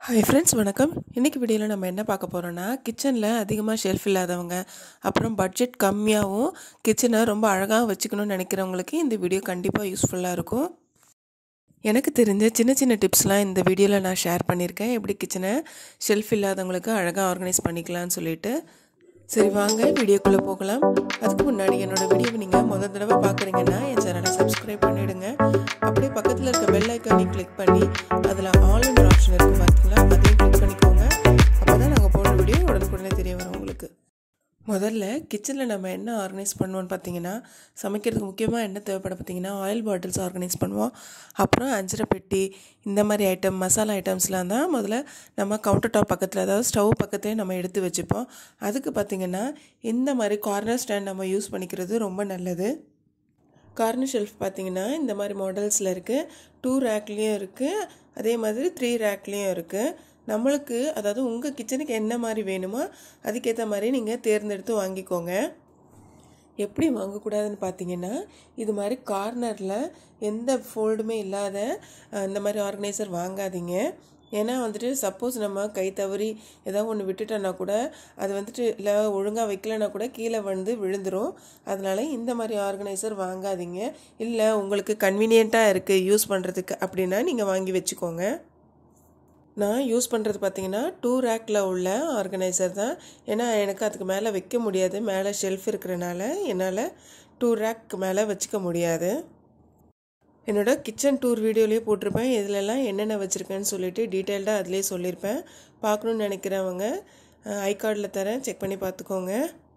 hi friends வணக்கம் இன்றைக்கி வீடியோவில் நம்ம என்ன பார்க்க போகிறோன்னா கிச்சனில் அதிகமாக ஷெல்ஃப் இல்லாதவங்க அப்புறம் பட்ஜெட் கம்மியாகவும் கிச்சனை ரொம்ப அழகாக வச்சுக்கணும்னு நினைக்கிறவங்களுக்கு இந்த வீடியோ கண்டிப்பாக யூஸ்ஃபுல்லாக இருக்கும் எனக்கு தெரிஞ்ச சின்ன சின்ன டிப்ஸ்லாம் இந்த வீடியோவில் நான் ஷேர் பண்ணியிருக்கேன் எப்படி கிச்சனை ஷெல்ஃப் இல்லாதவங்களுக்கு அழகாக ஆர்கனைஸ் பண்ணிக்கலாம்னு சொல்லிட்டு சரி வாங்க வீடியோக்குள்ளே போகலாம் அதுக்கு முன்னாடி என்னோடய வீடியோவை நீங்கள் முதல் தடவை பார்க்குறீங்கன்னா என் சேனலை சப்ஸ்கிரைப் பண்ணிவிடுங்க அப்படியே பக்கத்தில் இருக்க பெல் ஐக்கானையும் கிளிக் பண்ணி அதில் ஆன்லைன் ஆப்ஷன் இருக்குது பார்த்தீங்களா அதையும் கிளிக் பண்ணிக்கோங்க அப்போ தான் நாங்கள் போடுற வீடியோ உடனுக்குடனே தெரிய வரும் உங்களுக்கு முதல்ல கிச்சனில் நம்ம என்ன ஆர்கனைஸ் பண்ணுவோம்னு பார்த்தீங்கன்னா சமைக்கிறதுக்கு முக்கியமாக என்ன தேவைப்பட பார்த்தீங்கன்னா ஆயில் பாட்டில்ஸ் ஆர்கனைஸ் பண்ணுவோம் அப்புறம் அஞ்சரை பெட்டி இந்த மாதிரி ஐட்டம் மசாலா ஐட்டம்ஸ்லாம் தான் முதல்ல நம்ம கவுண்டர் டாப் பக்கத்தில் அதாவது ஸ்டவ் பக்கத்துலேயே நம்ம எடுத்து வச்சுப்போம் அதுக்கு பார்த்திங்கன்னா இந்த மாதிரி கார்னர் ஸ்டாண்ட் நம்ம யூஸ் பண்ணிக்கிறது ரொம்ப நல்லது கார்னர் ஷெல்ஃப் பார்த்திங்கன்னா இந்த மாதிரி மாடல்ஸில் இருக்குது டூ ரேக்லேயும் இருக்குது அதே மாதிரி த்ரீ ரேக்லேயும் இருக்குது நம்மளுக்கு அதாவது உங்கள் கிச்சனுக்கு என்ன மாதிரி வேணுமோ அதுக்கேற்ற மாதிரி நீங்கள் தேர்ந்தெடுத்து வாங்கிக்கோங்க எப்படி வாங்கக்கூடாதுன்னு பார்த்தீங்கன்னா இது மாதிரி கார்னரில் எந்த ஃபோல்டுமே இல்லாத இந்த மாதிரி ஆர்கனைசர் வாங்காதீங்க ஏன்னா வந்துட்டு சப்போஸ் நம்ம கை தவறி ஏதாவது ஒன்று விட்டுட்டோன்னா கூட அது வந்துட்டு இல்லை ஒழுங்காக வைக்கலன்னா கூட கீழே வந்து விழுந்துடும் அதனால் இந்த மாதிரி ஆர்கனைசர் வாங்காதீங்க இல்லை உங்களுக்கு கன்வீனியண்ட்டாக இருக்குது யூஸ் பண்ணுறதுக்கு அப்படின்னா நீங்கள் வாங்கி வச்சுக்கோங்க நான் யூஸ் பண்ணுறது பார்த்தீங்கன்னா டூ ரேக்கில் உள்ள ஆர்கனைசர் தான் ஏன்னா எனக்கு அதுக்கு மேலே வைக்க முடியாது மேலே ஷெல்ஃப் இருக்கிறனால என்னால் டூ ரேக்கு மேலே வச்சுக்க முடியாது என்னோடய கிச்சன் டூர் வீடியோலேயே போட்டிருப்பேன் இதிலெல்லாம் என்னென்ன வச்சுருக்கேன்னு சொல்லிட்டு டீட்டெயில்டாக அதிலே சொல்லியிருப்பேன் பார்க்கணுன்னு நினைக்கிறவங்க ஐ கார்டில் தரேன் செக் பண்ணி பார்த்துக்கோங்க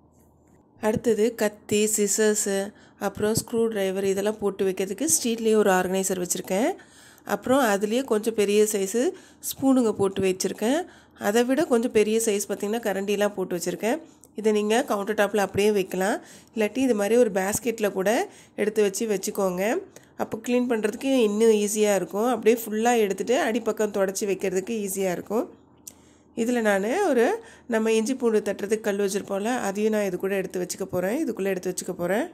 அடுத்தது கத்தி சிசர்ஸு அப்புறம் ஸ்க்ரூ ட்ரைவர் இதெல்லாம் போட்டு வைக்கிறதுக்கு ஸ்டீல்லேயே ஒரு ஆர்கனைசர் வச்சுருக்கேன் அப்புறம் அதுலேயே கொஞ்சம் பெரிய சைஸு ஸ்பூனுங்க போட்டு வச்சுருக்கேன் அதை விட கொஞ்சம் பெரிய சைஸ் பார்த்திங்கன்னா கரண்டிலாம் போட்டு வச்சுருக்கேன் இதை நீங்கள் கவுண்டர் டாப்பில் அப்படியே வைக்கலாம் இல்லாட்டி இது மாதிரி ஒரு பேஸ்கெட்டில் கூட எடுத்து வச்சு வச்சுக்கோங்க அப்போ க்ளீன் பண்ணுறதுக்கு இன்னும் ஈஸியாக இருக்கும் அப்படியே ஃபுல்லாக எடுத்துகிட்டு அடிப்பக்கம் தொடச்சி வைக்கிறதுக்கு ஈஸியாக இருக்கும் இதில் நான் ஒரு நம்ம இஞ்சி பூண்டு தட்டுறதுக்கு கல் வச்சுருப்போம்ல அதையும் நான் இது கூட எடுத்து வச்சுக்க போகிறேன் இதுக்குள்ளே எடுத்து வச்சுக்க போகிறேன்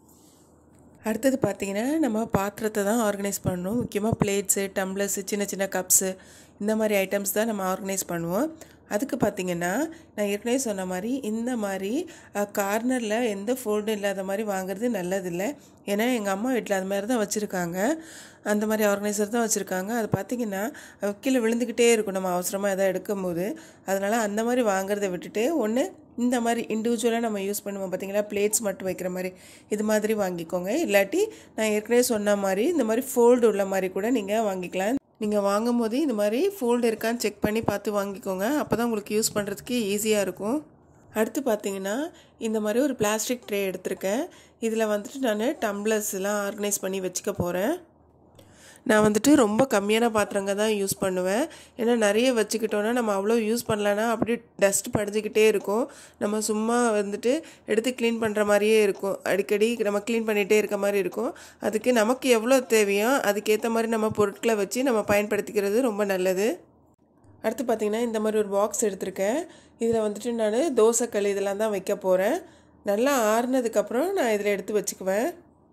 அடுத்தது பார்த்திங்கன்னா நம்ம பாத்திரத்தை தான் ஆர்கனைஸ் பண்ணணும் முக்கியமாக பிளேட்ஸு டம்ளர்ஸு சின்ன சின்ன கப்ஸு இந்த மாதிரி ஐட்டம்ஸ் தான் நம்ம ஆர்கனைஸ் பண்ணுவோம் அதுக்கு பார்த்திங்கன்னா நான் ஏற்கனவே சொன்ன மாதிரி இந்த மாதிரி கார்னரில் எந்த ஃபோல்டும் இல்லாத மாதிரி வாங்குறது நல்லதில்லை ஏன்னா எங்கள் அம்மா வீட்டில் அது மாதிரி தான் வச்சுருக்காங்க அந்த மாதிரி ஆர்கனைசர் தான் வச்சுருக்காங்க அது பார்த்திங்கன்னா கீழே விழுந்துக்கிட்டே இருக்கும் நம்ம அவசரமாக எதாவது எடுக்கும் போது அதனால் அந்த மாதிரி வாங்குறத விட்டுட்டு ஒன்று இந்த மாதிரி இண்டிவிஜுவலாக நம்ம யூஸ் பண்ணுவோம் பார்த்தீங்களா பிளேட்ஸ் மட்டும் வைக்கிற மாதிரி இது மாதிரி வாங்கிக்கோங்க இல்லாட்டி நான் ஏற்கனவே சொன்ன மாதிரி இந்த மாதிரி ஃபோல்டு உள்ள மாதிரி கூட நீங்கள் வாங்கிக்கலாம் நீங்கள் வாங்கும் போது இந்த மாதிரி ஃபோல்டு இருக்கான்னு செக் பண்ணி பார்த்து வாங்கிக்கோங்க அப்போ தான் உங்களுக்கு யூஸ் பண்ணுறதுக்கு ஈஸியாக இருக்கும் அடுத்து பார்த்தீங்கன்னா இந்த மாதிரி ஒரு பிளாஸ்டிக் ட்ரே எடுத்திருக்கேன் இதில் வந்துட்டு நான் டம்ளர்ஸ்லாம் ஆர்கனைஸ் பண்ணி வச்சுக்க போகிறேன் நான் வந்துட்டு ரொம்ப கம்மியான பாத்திரங்க தான் யூஸ் பண்ணுவேன் ஏன்னா நிறைய வச்சுக்கிட்டோன்னா நம்ம அவ்வளோ யூஸ் பண்ணலன்னா அப்படியே டஸ்ட் படிஞ்சிக்கிட்டே இருக்கும் நம்ம சும்மா வந்துட்டு எடுத்து க்ளீன் பண்ணுற மாதிரியே இருக்கும் அடிக்கடி நம்ம க்ளீன் பண்ணிகிட்டே இருக்க மாதிரி இருக்கும் அதுக்கு நமக்கு எவ்வளோ தேவையோ அதுக்கேற்ற மாதிரி நம்ம பொருட்களை வச்சு நம்ம பயன்படுத்திக்கிறது ரொம்ப நல்லது அடுத்து பார்த்திங்கன்னா இந்த மாதிரி ஒரு பாக்ஸ் எடுத்திருக்கேன் இதில் வந்துட்டு நான் தோசைக்கல் இதெல்லாம் தான் வைக்க போகிறேன் நல்லா ஆறுனதுக்கப்புறம் நான் இதில் எடுத்து வச்சுக்குவேன்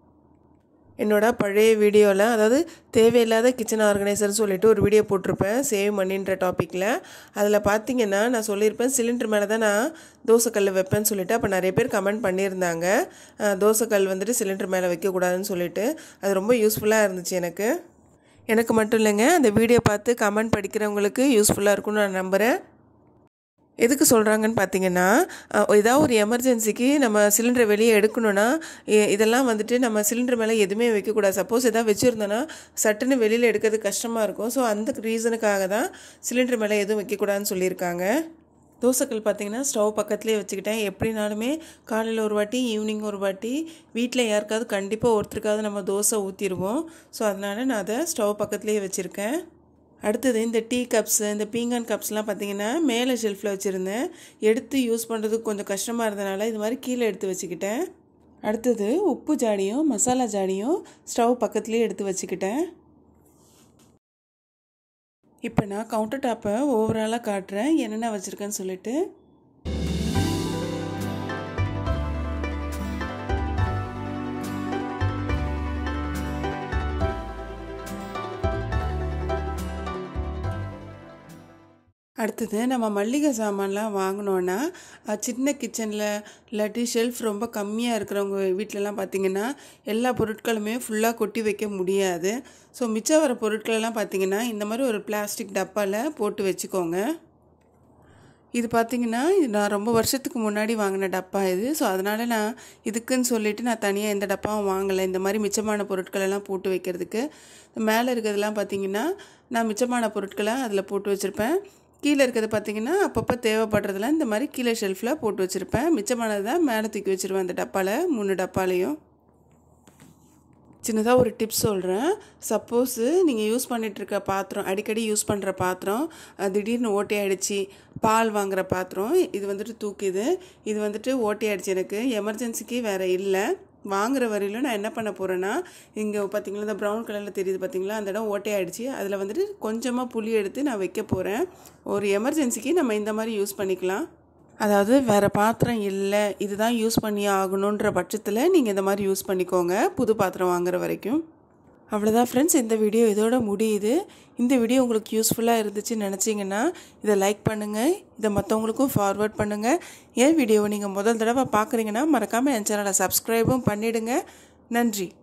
என்னோட பழைய வீடியோவில் அதாவது தேவையில்லாத கிச்சன் ஆர்கனைசர்னு சொல்லிட்டு ஒரு வீடியோ போட்டிருப்பேன் சேவ் மணின்ற டாப்பிக்கில் அதில் பார்த்தீங்கன்னா நான் சொல்லியிருப்பேன் சிலிண்டர் மேலே தான் நான் தோசைக்கல் வைப்பேன்னு சொல்லிட்டு அப்போ நிறைய பேர் கமெண்ட் பண்ணியிருந்தாங்க தோசைக்கல் வந்துட்டு சிலிண்டர் மேலே வைக்கக்கூடாதுன்னு சொல்லிட்டு அது ரொம்ப யூஸ்ஃபுல்லாக இருந்துச்சு எனக்கு எனக்கு மட்டும் இல்லைங்க அந்த வீடியோ பார்த்து கமெண்ட் படிக்கிறவங்களுக்கு யூஸ்ஃபுல்லாக இருக்கும்னு நான் நம்புகிறேன் எதுக்கு சொல்கிறாங்கன்னு பார்த்தீங்கன்னா ஏதாவது ஒரு எமர்ஜென்சிக்கு நம்ம சிலிண்டரை வெளியே எடுக்கணுன்னா இதெல்லாம் வந்துட்டு நம்ம சிலிண்டர் மேலே எதுவுமே வைக்கக்கூடாது சப்போஸ் எதாவது வச்சுருந்தோன்னா சட்டுன்னு வெளியில் எடுக்கிறது கஷ்டமாக இருக்கும் ஸோ அந்த ரீசனுக்காக தான் சிலிண்டர் மேலே எதுவும் வைக்கக்கூடாதுன்னு சொல்லியிருக்காங்க தோசைக்கல் பார்த்திங்கன்னா ஸ்டவ் பக்கத்துலேயே வச்சுக்கிட்டேன் எப்படினாலுமே காலையில் ஒரு வாட்டி ஈவினிங் ஒரு வாட்டி வீட்டில் யாருக்காவது கண்டிப்பாக ஒருத்தருக்காவது நம்ம தோசை ஊற்றிடுவோம் ஸோ அதனால் நான் அதை ஸ்டவ் பக்கத்துலேயே வச்சுருக்கேன் அடுத்தது இந்த டீ கப்ஸ் இந்த பீங்கான் கப்ஸ்லாம் பார்த்திங்கன்னா மேலே ஷெல்ஃபில் வச்சுருந்தேன் எடுத்து யூஸ் பண்ணுறதுக்கு கொஞ்சம் கஷ்டமாக இருந்தனால இது மாதிரி கீழே எடுத்து வச்சுக்கிட்டேன் அடுத்தது உப்பு ஜாடியும் மசாலா ஜாடியும் ஸ்டவ் பக்கத்துலேயே எடுத்து வச்சுக்கிட்டேன் இப்போ நான் கவுண்டர் டாப்பை ஓவராலாக காட்டுறேன் என்னென்ன வச்சுருக்கேன்னு சொல்லிட்டு அடுத்தது நம்ம மல்லிகை சாமான்லாம் வாங்கினோன்னா அஹ், சின்ன கிச்சனில் இல்லாட்டி ஷெல்ஃப் ரொம்ப கம்மியாக இருக்கிறவங்க வீட்டிலலாம் பார்த்தீங்கன்னா எல்லா பொருட்களுமே ஃபுல்லாக கொட்டி வைக்க முடியாது ஸோ மிச்சம் வர பொருட்களெல்லாம் பார்த்தீங்கன்னா இந்த மாதிரி ஒரு பிளாஸ்டிக் டப்பாவில் போட்டு வச்சுக்கோங்க இது பார்த்தீங்கன்னா இது நான் ரொம்ப வருஷத்துக்கு முன்னாடி வாங்கின டப்பா இது ஸோ அதனால் நான் இதுக்குன்னு சொல்லிட்டு நான் தனியாக எந்த டப்பாவும் வாங்கலை இந்த மாதிரி மிச்சமான பொருட்கள் எல்லாம் போட்டு வைக்கிறதுக்கு மேலே இருக்கிறதெல்லாம் பார்த்தீங்கன்னா நான் மிச்சமான பொருட்களை அதில் போட்டு வச்சுருப்பேன் கீழே இருக்கிறது பார்த்தீங்கன்னா அப்பப்போ தேவைப்படுறதுலாம் இந்த மாதிரி கீழே ஷெல்ஃபில் போட்டு வச்சுருப்பேன் மிச்சமானது தான் மேலே தூக்கி வச்சுருவேன் அந்த டப்பாவில் மூணு டப்பாலையும் சின்னதாக ஒரு டிப்ஸ் சொல்கிறேன் சப்போஸு நீங்கள் யூஸ் பண்ணிகிட்ருக்க பாத்திரம் அடிக்கடி யூஸ் பண்ணுற பாத்திரம் அஹ், திடீர்னு ஓட்டையாயிடுச்சு பால் வாங்குற பாத்திரம் இது வந்துட்டு தூக்கிது இது வந்துட்டு ஓட்டையாயிடுச்சு எனக்கு எமர்ஜென்சிக்கு வேறு இல்லை வாங்குற வரையிலும் நான் என்ன பண்ண போகிறேன்னா இங்கே பார்த்தீங்களா இந்த ப்ரௌன் கலரில் தெரியுது பார்த்தீங்களா அந்த இடம் ஓட்டையாயிடுச்சு அதில் வந்துட்டு கொஞ்சமாக புளி எடுத்து நான் வைக்க போகிறேன் ஒரு எமர்ஜென்சிக்கு நம்ம இந்த மாதிரி யூஸ் பண்ணிக்கலாம் அதாவது வேறு பாத்திரம் இல்லை இதுதான் யூஸ் பண்ணி ஆகணுன்ற பட்சத்தில் நீங்கள் இந்த மாதிரி யூஸ் பண்ணிக்கோங்க புது பாத்திரம் வாங்குற வரைக்கும் அவ்வளோதான் ஃப்ரெண்ட்ஸ் இந்த வீடியோ இதோட முடியுது இந்த வீடியோ உங்களுக்கு யூஸ்ஃபுல்லாக இருந்துச்சுன்னு நினச்சிங்கன்னா இதை லைக் பண்ணுங்கள் இதை மற்றவங்களுக்கும் ஃபார்வர்ட் பண்ணுங்கள் என் வீடியோவை நீங்கள் முதல் தடவை பார்க்குறீங்கன்னா மறக்காமல் என் சேனலை சப்ஸ்கிரைபும் பண்ணிவிடுங்க நன்றி